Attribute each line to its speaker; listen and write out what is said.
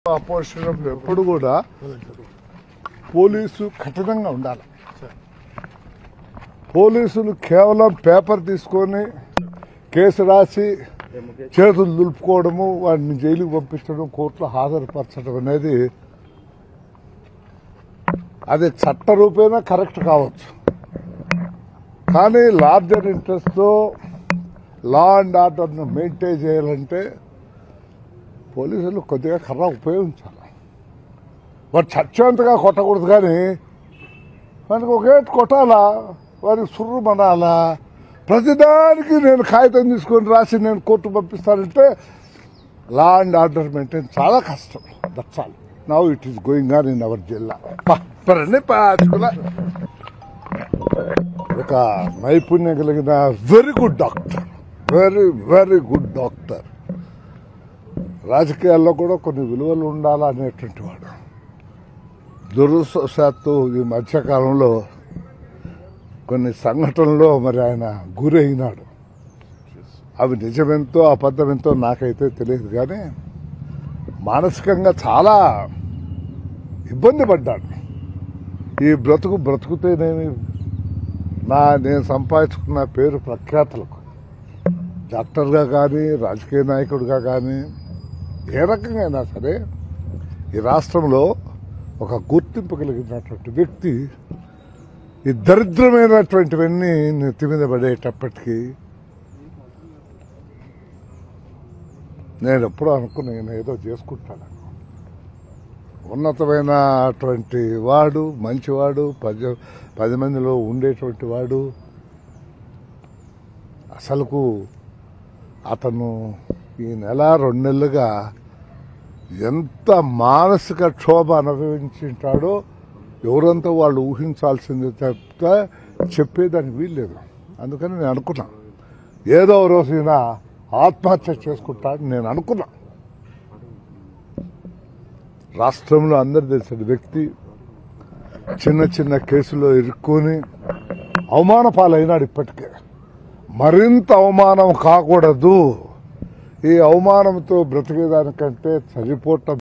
Speaker 1: opposition ఎప్పుడు కూడా police కఠినంగా ఉండాలి పోలీసులు కేవలం పేపర్ తీసుకొని కేసు రాసి చేతులు దులుపుకోవడము వాడిని జైలుకి పంపించడం కోర్టులో హాజరుపరచడం అనేది అది చట్ట రూపేణా కరెక్ట్ కావచ్చు కానీ లార్జర్ ఇంట్రెస్ట్తో లా అండ్ ఆర్డర్ను మెయింటైన్ చేయాలంటే పోలీసులు కొద్దిగా కర్ర ఉపయోగించాలి వాడు చచ్చేంతగా కొట్టకూడదు కానీ వానికి ఒకే కొట్టాలా వారికి సుర్రు మనాలా ప్రతిదానికి నేను కాగితం తీసుకొని రాసి నేను కోర్టు పంపిస్తానంటే లా అండ్ ఆర్డర్ మెయింటైన్ చాలా కష్టం that's now it is going on in our జిల్లా పరండి పాచుకుల ఒక నైపుణ్యం కలిగిన very good doctor very very good doctor రాజకీయాల్లో కూడా కొన్ని విలువలు ఉండాలా అనేటువంటి వాడు దురదృష్టవశాత్తు ఈ మధ్యకాలంలో కొన్ని సంఘటనలో మరి ఆయన గురైనాడు అవి నిజమెంతో అబద్ధమెంతో నాకైతే తెలియదు కానీ మానసికంగా చాలా ఇబ్బంది పడ్డాడు ఈ బ్రతుకు బ్రతుకుతేనేమి నా నేను సంపాదించుకున్న పేరు ప్రఖ్యాతలకు డాక్టర్గా కానీ రాజకీయ నాయకుడిగా కానీ ఏ రకంగా అయినా సరే ఈ రాష్ట్రంలో ఒక గుర్తింపు కలిగినటువంటి వ్యక్తి ఈ దరిద్రమైనటువంటివన్నీ నెత్తి మీద పడేటప్పటికీ నేను ఎప్పుడూ అనుకుని నేను ఏదో చేసుకుంటాను ఉన్నతమైనటువంటి వాడు మంచివాడు పది పది మందిలో ఉండేటువంటి వాడు అసలుకు అతను ఈ నెల రెండు నెలలుగా ఎంత మానసిక క్షోభ అనుభవించుంటాడో ఎవరంతా వాళ్ళు ఊహించాల్సింది తప్ప చెప్పేదానికి వీల్లేదు అందుకని నేను అనుకున్నా ఏదో ఒక రోజు ఈయన ఆత్మహత్య చేసుకుంటాడని నేను అనుకున్నా రాష్ట్రంలో అందరు తెలిసిన వ్యక్తి చిన్న చిన్న కేసులో ఇరుక్కొని అవమాన పాలైనాడు ఇప్పటికే మరింత అవమానం కాకూడదు ఈ అవమానంతో బ్రతికేదానికంటే చనిపోవటం